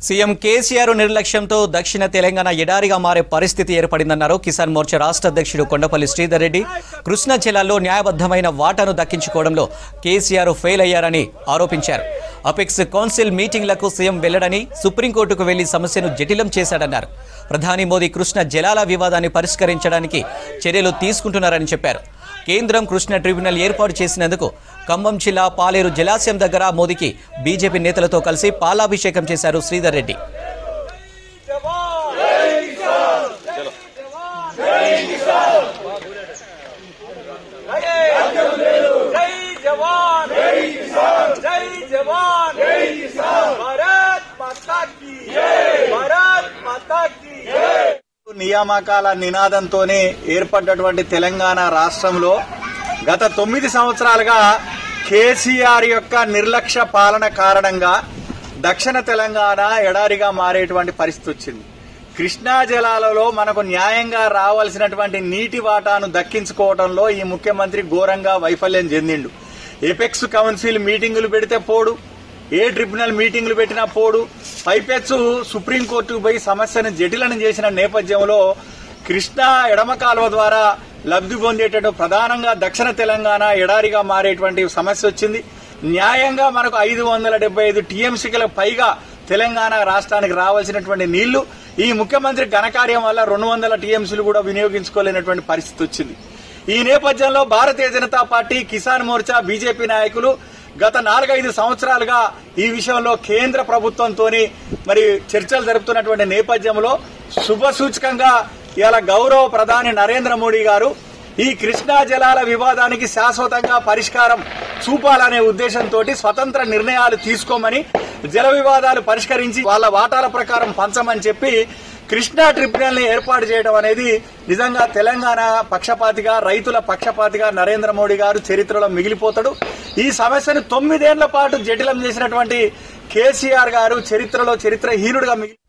CM KCR నిర్లక్ష్యంతో దక్షిణ తెలంగాణ ఎడారిగా మారే పరిస్థితి ఏర్పడిందన్నారు కిసాన్ మోర్చా రాష్ట్ర అధ్యక్షుడు కొండపల్లి శ్రీధర్ రెడ్డి కృష్ణా జిల్లాలో న్యాయబద్ధమైన వాటాను దక్కించుకోవడంలో కేసీఆర్ ఫెయిల్ అయ్యారని ఆరోపించారు అపెక్స్ కౌన్సిల్ మీటింగ్లకు సీఎం వెళ్లడని సుప్రీంకోర్టుకు వెళ్లి సమస్యను జటిలం చేశాడన్నారు ప్రధాని మోదీ కృష్ణ జలాల వివాదాన్ని పరిష్కరించడానికి చర్యలు తీసుకుంటున్నారని చెప్పారు కేంద్రం కృష్ణ ట్రిబ్యునల్ ఏర్పాటు చేసినందుకు ఖమ్మం జిల్లా పాలేరు జలాశయం దగ్గర మోదీకి బీజేపీ నేతలతో కలిసి పాలాభిషేకం చేశారు శ్రీధర్ రెడ్డి జై జవాన్ జై కిసాన్ జై జవాన్ జై కిసాన్ భారత్ మాతా కీ భారత్ మాతా కీ నియామకాల నినాదంతోనే ఏర్పడ్డటువంటి తెలంగాణ రాష్ట్రంలో గత తొమ్మిది సంవత్సరాలుగా కేసీఆర్ యొక్క నిర్లక్ష్య పాలన కారణంగా దక్షిణ తెలంగాణ ఎడారిగా మారేటువంటి పరిస్థితి వచ్చింది కృష్ణా జలాలలో మనకు న్యాయంగా రావాల్సినటువంటి నీటి వాటాను దక్కించుకోవడంలో ఈ ముఖ్యమంత్రి ఘోరంగా వైఫల్యం చెందిండు ఎపెక్స్ కౌన్సిల్ మీటింగులు పెడితే పోడు ఏ ట్రిబ్యునల్ మీటింగ్లు పెట్టినా పోడు పైపెచ్చు సుప్రీంకోర్టుకు పోయి సమస్యను జటిలం చేసిన నేపథ్యంలో కృష్ణా ఎడమ కాలువ ద్వారా లబ్ధి పొందేటటువంటి ప్రధానంగా దక్షిణ తెలంగాణ ఎడారిగా మారేటువంటి సమస్య వచ్చింది న్యాయంగా మనకు ఐదు వందల డెబ్బై ఐదు టీఎంసీలకు పైగా తెలంగాణ రాష్ట్రానికి రావాల్సినటువంటి నీళ్లు ఈ ముఖ్యమంత్రి ఘనకార్యం వల్ల రెండు వందల టీఎంసీలు కూడా వినియోగించుకోలేనటువంటి పరిస్థితి వచ్చింది ఈ నేపథ్యంలో భారతీయ జనతా పార్టీ కిసాన్ మోర్చా బీజేపీ నాయకులు గత నాలుగైదు సంవత్సరాలుగా ఈ విషయంలో కేంద్ర ప్రభుత్వంతో మరి చర్చలు జరుపుతున్నటువంటి నేపథ్యంలో శుభ సూచకంగా ఇవాళ గౌరవ ప్రధాని నరేంద్ర మోడీ గారు ఈ కృష్ణా జలాల వివాదానికి శాశ్వతంగా పరిష్కారం చూపాలనే ఉద్దేశంతో స్వతంత్ర నిర్ణయాలు తీసుకోమని జల వివాదాలు పరిష్కరించి వాళ్ళ వాటాల ప్రకారం పంచమని చెప్పి కృష్ణా ట్రిబ్యునల్ ని ఏర్పాటు చేయడం అనేది నిజంగా తెలంగాణ పక్షపాతిగా రైతుల పక్షపాతిగా నరేంద్ర మోడీ గారు చరిత్రలో మిగిలిపోతాడు ఈ సమస్యను తొమ్మిదేళ్ల పాటు జటిలం చేసినటువంటి కేసీఆర్ గారు చరిత్రలో చరిత్రహీనుడిగా మిగిలి